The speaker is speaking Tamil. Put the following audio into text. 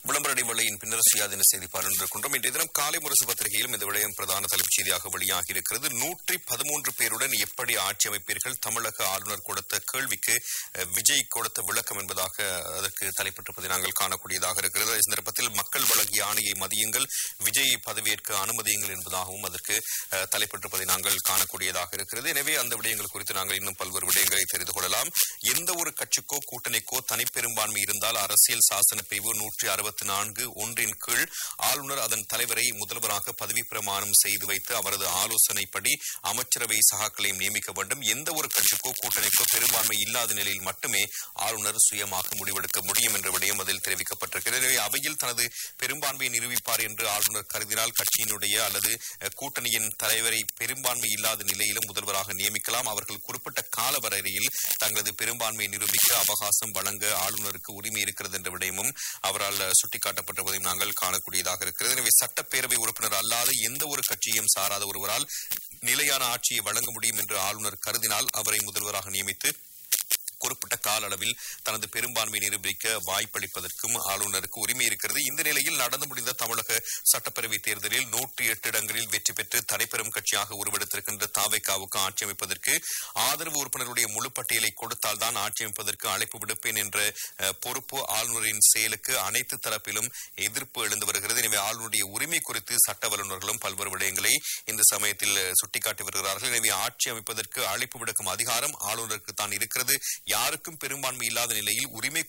விளம்பர இடைவேளையின் பின்னர் சுயாதீன செய்தி பார்க்கின்றோம் இன்றைய தினம் காலை முரசு பத்திரிகையிலும் இந்த விடயம் பிரதான தலைப்புச் செய்தியாக வெளியாகி இருக்கிறது நூற்றி பதிமூன்று பேருடன் எப்படி ஆட்சி அமைப்பீர்கள் தமிழக ஆளுநர் கொடுத்த கேள்விக்கு அஹ், விஜய் கொடுத்த விளக்கம் என்பதாக அதற்கு தலைப்பட்டிருப்பதை நாங்கள் காணக்கூடியதாக இருக்கிறது இந்த சந்தர்ப்பத்தில் மக்கள் வழங்கிய ஆணையை மதியுங்கள் விஜய் பதவியேற்க அனுமதியுங்கள் என்பதாகவும் அதற்கு அஹ், தலைப்பட்டிருப்பதை நாங்கள் காணக்கூடியதாக இருக்கிறது எனவே அந்த விடயங்கள் குறித்து நாங்கள் இன்னும் பல்வேறு விடயங்களை தெரிந்து கொள்ளலாம் எந்த ஒரு கட்சிக்கோ கூட்டணிக்கோ தனிப்பெரும்பான்மை இருந்தால் அரசியல் சாசன பிரிவு நூற்றி அறுபத்தி நான்கு ஒன்றின் கீழ் ஆளுநர் அதன் தலைவரை முதல்வராக பதவி பிரமாணம் செய்து வைத்து அவரது ஆலோசனைப்படி அமைச்சரவை சகாக்களையும் நியமிக்க வேண்டும் எந்த ஒரு கட்சிக்கோ கூட்டணிக்கோ பெரும்பான்மை இல்லாத நிலையில் மட்டுமே ஆளுநர் சுயமாக முடிவெடுக்க முடியும் என்ற விடயம் அதில் தெரிவிக்கப்பட்டிருக்கிறது எனவே அவையில் தனது பெரும்பான்மையை நிரூபிப்பார் என்று ஆளுநர் கருதினால் கட்சியினுடைய அல்லது அஹ், கூட்டணியின் தலைவரை பெரும்பான்மை இல்லாத நிலையிலும் முதல்வராக நியமிக்கலாம் அவர்கள் குறிப்பிட்ட கால வரையில் தங்களது பெரும்பான்மையை நிரூபிக்க அவகாசம் வழங்க ஆளுநருக்கு உரிமை இருக்கிறது என்ற விடயமும் அவரால் அஹ், சுட்டிக்காட்டப்பட்டிருப்பதையும் நாங்கள் காணக்கூடியதாக இருக்கிறது எனவே சட்டப்பேரவை உறுப்பினர் அல்லாத எந்த ஒரு கட்சியையும் சாராத ஒருவரால் நிலையான ஆட்சியை வழங்க முடியும் என்று ஆளுநர் கருதினால் அவரை முதல்வராக நியமித்து குறிப்பிட்ட கால அளவில் தனது பெரும்பான்மை நிரூபிக்க வாய்ப்பளிப்பதற்கும் ஆளுநருக்கு உரிமை இருக்கிறது இந்த நிலையில் நடந்து முடிந்த தமிழக சட்டப்பேரவை தேர்தலில் நூற்றி எட்டு இடங்களில் வெற்றி பெற்று தடைபெறும் கட்சியாக உருவெடுத்திருக்கின்ற தாவேக்காவுக்கு ஆட்சி அமைப்பதற்கு ஆதரவு உறுப்பினருடைய முழு பட்டியலை கொடுத்தால் தான் ஆட்சி அமைப்பதற்கு அழைப்பு விடுப்பேன் என்ற அஹ், பொறுப்பு ஆளுநரின் செயலுக்கு அனைத்து தரப்பிலும் எதிர்ப்பு எழுந்து வருகிறது எனவே ஆளுநருடைய உரிமை குறித்து சட்ட வல்லுநர்களும் பல்வேறு விடயங்களை இந்த சமயத்தில் அஹ், சுட்டிக்காட்டி வருகிறார்கள் எனவே ஆட்சி அமைப்பதற்கு அழைப்பு விடுக்கும் அதிகாரம் ஆளுநருக்கு தான் இருக்கிறது யாருக்கும் பெரும்பான்மை இல்லாத நிலையில் உரிமை